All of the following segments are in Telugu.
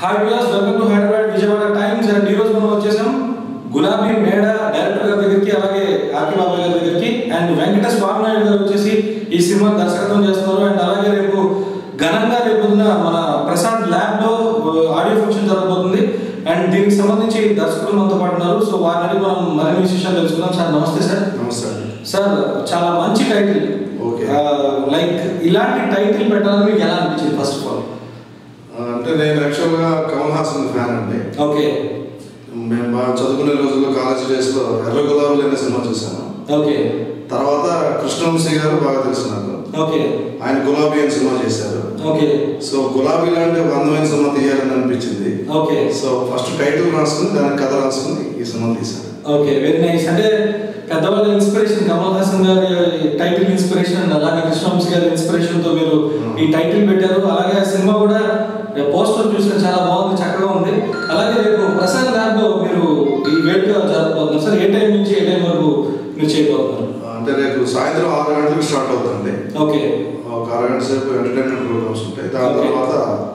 Hi viewers welcome to Hyderabad Vijayawada times and ఈ రోజు మనం వచ్చేసాం గులాబీ మేడ డైరెక్టర్ గారి దగ్గరికి అలాగే ఆర్కి బాబు గారి దగ్గరికి అండ్ వెంకట స్వామినాయుడు గారు వచ్చేసి ఈ సినిమా దర్శకత్వం చేస్తున్నారు అండ్ అలాగే రేపు ఘనంగా రేపు పొద్దున మన ప్రసాద్ ల్యాబ్ లో ఆడియో ఫంక్షన్ జరగబోతుంది అండ్ దీనికి సంబంధించి దర్శకులు మనతో పాటు ఉన్నారు సో వారిని అడిగి మనం మరిన్ని విశేషాలు తెలుసుకుందాం సార్ నమస్తే సార్ నమస్తే అండి సార్ చాలా మంచి టైటిల్ Okay. లైక్ ఇలాంటి టైటిల్ పెట్టాలని మీకు ఎలా అనిపించింది ఫస్ట్ ఆఫ్ ఆల్ ఆ, అంటే నేను యాక్చువల్గా కమల్ హాసన్ ఫ్యాన్ అండి ఓకే మేము బాగా చదువుకునే రోజుల్లో కాలేజ్ డేస్లో ఎర్ర గులాబీలు అనే సినిమా చూశాను ఓకే తర్వాత కృష్ణవంశీ గారు బాగా తెలుసు నాకు ఓకే ఆయన గులాబీ అని సినిమా చేశారు ఓకే సో గులాబీ లాంటి ఒక అందమైన సినిమా తీయాలని అనిపించింది ఓకే సో ఫస్ట్ టైటిల్ రాసుకుని దానికి కథ రాసుకుని ఈ సినిమా తీశాను ఓకే వెరీ నైస్ అంటే పెద్దవాళ్ళ ఇన్స్పిరేషన్ కమల్ హాసన్ గారి టైటిల్ ఇన్స్పిరేషన్ అలాగే కృష్ణవంశీ గారి ఇన్స్పిరేషన్ తో మీరు ఈ టైటిల్ పెట్టారు అలాగే ఆ సినిమా కూడా పోస్టర్ చూసిన చాలా బాగుంది చక్కగా ఉంది అలాగే రేపు ప్రసాద్ ల్యాబ్ లో మీరు ఈ వేడుక జరగబోతున్నారు సార్ ఏ టైం నుంచి ఏ టైం వరకు మీరు చేయబోతున్నారు ఆ, అంటే రేపు సాయంత్రం ఆరు గంటలకు స్టార్ట్ అవుతుంది ఓకే ఒక అరగంట సేపు ఎంటర్టైన్మెంట్ ప్రోగ్రామ్స్ ఉంటాయి దాని Okay. తర్వాత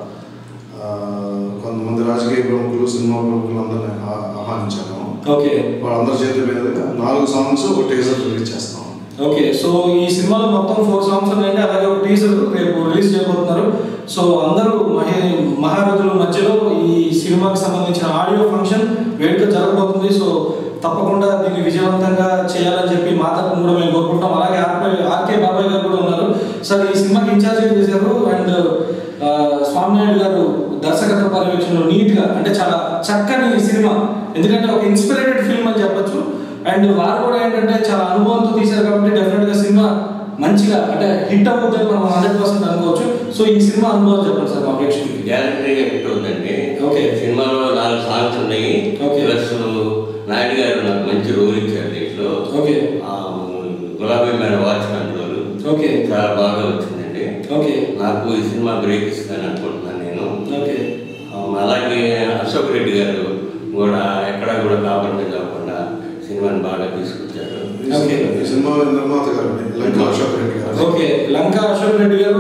ఆ, కొంతమంది రాజకీయ ప్రముఖులు సినిమా ప్రముఖులు అందరిని ఆ- ఆహ్వానించాము ఓకే వాళ్ళందరి చేతుల మీదుగా నాలుగు సాంగ్స్ ఒక టీజర్ రిలీజ్ చేస్తాం ఓకే సో ఈ సినిమాలో మొత్తం ఫోర్ సాంగ్స్ ఉన్నాయండి అలాగే ఒక టీజర్ రేపు రిలీజ్ చేయబోతున్నారు సో అందరూ మహే మహారథుల మధ్యలో ఈ సినిమాకి సంబంధించిన ఆడియో ఫంక్షన్ వేడుక జరగబోతుంది సో తప్పకుండా దీన్ని విజయవంతంగా చేయాలని చెప్పి మా తరపున కూడా మేము కోరుకుంటాం అలాగే ఆర్కే ఆర్కే బాబాయ్ గారు కూడా ఉన్నారు సార్ ఈ సినిమాకి ఇన్ఛార్జ్ చేశారు అండ్ ఆ, స్వామినాయుడు గారు దర్శకత్వ పర్యవేక్షణలో నీట్ గా అంటే చాలా చక్కని సినిమా ఎందుకంటే ఒక ఇన్స్పిరేటెడ్ ఫిల్మ్ అని చెప్పొచ్చు అండ్ వారు కూడా ఏంటంటే చాలా అనుభవంతో తీశారు కాబట్టి డెఫినెట్ గా సినిమా మంచిగా అంటే హిట్ అవుతుందని మనం హండ్రెడ్ పర్సెంట్ అనుకోవచ్చు సో ఈ సినిమా అనుభవం చెప్పండి సార్ మా ప్రేక్షకులకి గ్యారంటీగా హిట్ అవుతుందండి ఓకే. సినిమాలో నాలుగు సాంగ్స్ ఉన్నాయి ఓకే. ప్లస్ నాయుడు గారు నాకు మంచి రోల్ ఇచ్చారు దీంట్లో ఓకే. ఆ, గులాబీ మేడ వాచ్ కంట్రోల్ ఓకే చాలా బాగా వచ్చిందండి ఓకే నాకు ఈ సినిమా బ్రేక్ ఇస్తాను అనుకుంటున్నాను నేను ఓకే ఆ, అలాగే అశోక్ రెడ్డి గారు కూడా ఎక్కడా కూడా కాపాడమే కాకుండా సినిమాని బాగా తీసుకొచ్చారు ఈ Okay. సినిమా- ఈ సినిమా నిర్మాత గారు లంక అశోక్ రెడ్డి గారు ఓకే లంక అశోక్ రెడ్డి గారు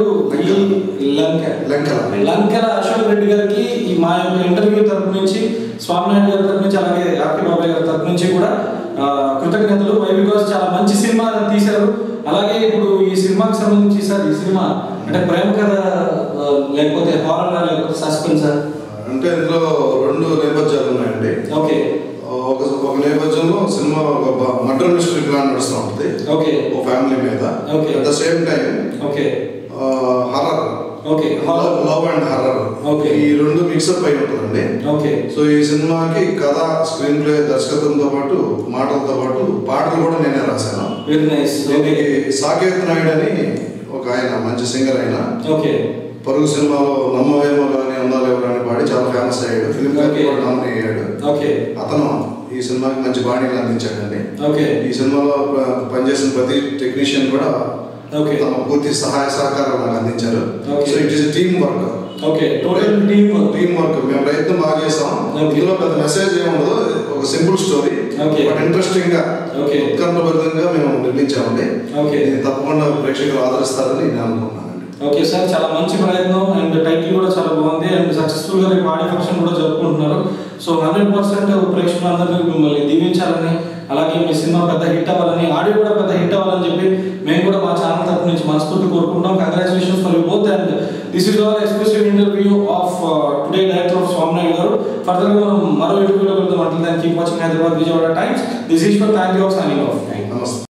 ఈ లంక లంకల లంకల అశోక్ రెడ్డి గారికి ఈ మా యొక్క ఇంటర్వ్యూ తరపు నుంచి స్వామినాయుడు గారి తరపు నుంచి అలాగే ఆర్కే బాబాయ్ గారి తరపు నుంచి కూడా ఆ, కృతజ్ఞతలు వై బికాస్ చాలా మంచి సినిమా తీశారు అలాగే ఇప్పుడు ఈ సినిమాకి సంబంధించి సార్ ఈ సినిమా అంటే ప్రేమ కథ ఆ, లేకపోతే హారర్ లేకపోతే సస్పెన్స్ అంటే ఇందులో రెండు నేపథ్యాలు ఉన్నాయండి ఓకే ఒక ఒక నేపథ్యంలో సినిమా ఒక మర్డర్ మిస్టరీ ప్లాన్ నడుస్తూ ఉంటుంది ఓకే ఒక ఫ్యామిలీ మీద Okay. At the same time okay horror okay horror love and horror Okay. ఈ రెండు మిక్సప్ అయి ఉంటుందండి ఓకే సో ఈ సినిమాకి కథ స్క్రీన్ ప్లే దర్శకత్వంతో పాటు మాటలతో పాటు పాటలు కూడా నేనే రాశాను వెరీ నైస్ దీనికి సాకేత్ నాయుడు అని ఒక ఆయన మంచి సింగర్ ఆయన ఓకే పరుగు సినిమాలో నమ్మవేమో కానీ అందాలు ఎవరు అని పాడి చాలా ఫేమస్ అయ్యాడు ఫిల్మ్ Okay. కూడా నామినీ అయ్యాడు ఓకే అతను ఈ సినిమాకి మంచి బాణీలు అందించాడండి ఓకే ఈ సినిమాలో ప- పనిచేసిన ప్రతి టెక్నీషియన్ కూడా ఓకే తమ పూర్తి సహాయ సహకారాలు నాకు అందించారు Okay. So it is team work okay total team team work మేము ప్రయత్నం బాగా చేసాం Okay. ఇందులో పెద్ద మెసేజ్ ఏముండదు ఒక simple story Okay. But interesting గా Okay. ఉత్కంఠభరితంగా మేము నిర్మించామండి Okay. ఇది తప్పకుండా ప్రేక్షకులు ఆదరిస్తారని నేను అనుకుంటున్నానండి ఓకే సార్ చాలా మంచి ప్రయత్నం అండ్ టైటిల్ కూడా చాలా బాగుంది అండ్ సక్సెస్ఫుల్ గా రేపు ఆడియో ఫంక్షన్ కూడా జరుపుకుంటున్నారు సో హండ్రెడ్ పర్సెంట్ ప్రేక్షకులందరినీ మిమ్మల్ని దీవించాలని అలాగే మీ సినిమా పెద్ద హిట్ అవ్వాలని ఆడియో కూడా పెద్ద హిట్ అవ్వాలని చెప్పి మేము కూడా మా ఛానల్ తరపు నుంచి మనస్ఫూర్తి కోరుకుంటాం congratulations for you both and this is all exclusive interview of today director of Swaminaidu garu further గా మనం మరో ఇంటర్వ్యూలో వెళ్తాం అంటే keep watching Hyderabad Vijayawada times this is for thank you of signing off నమస్తే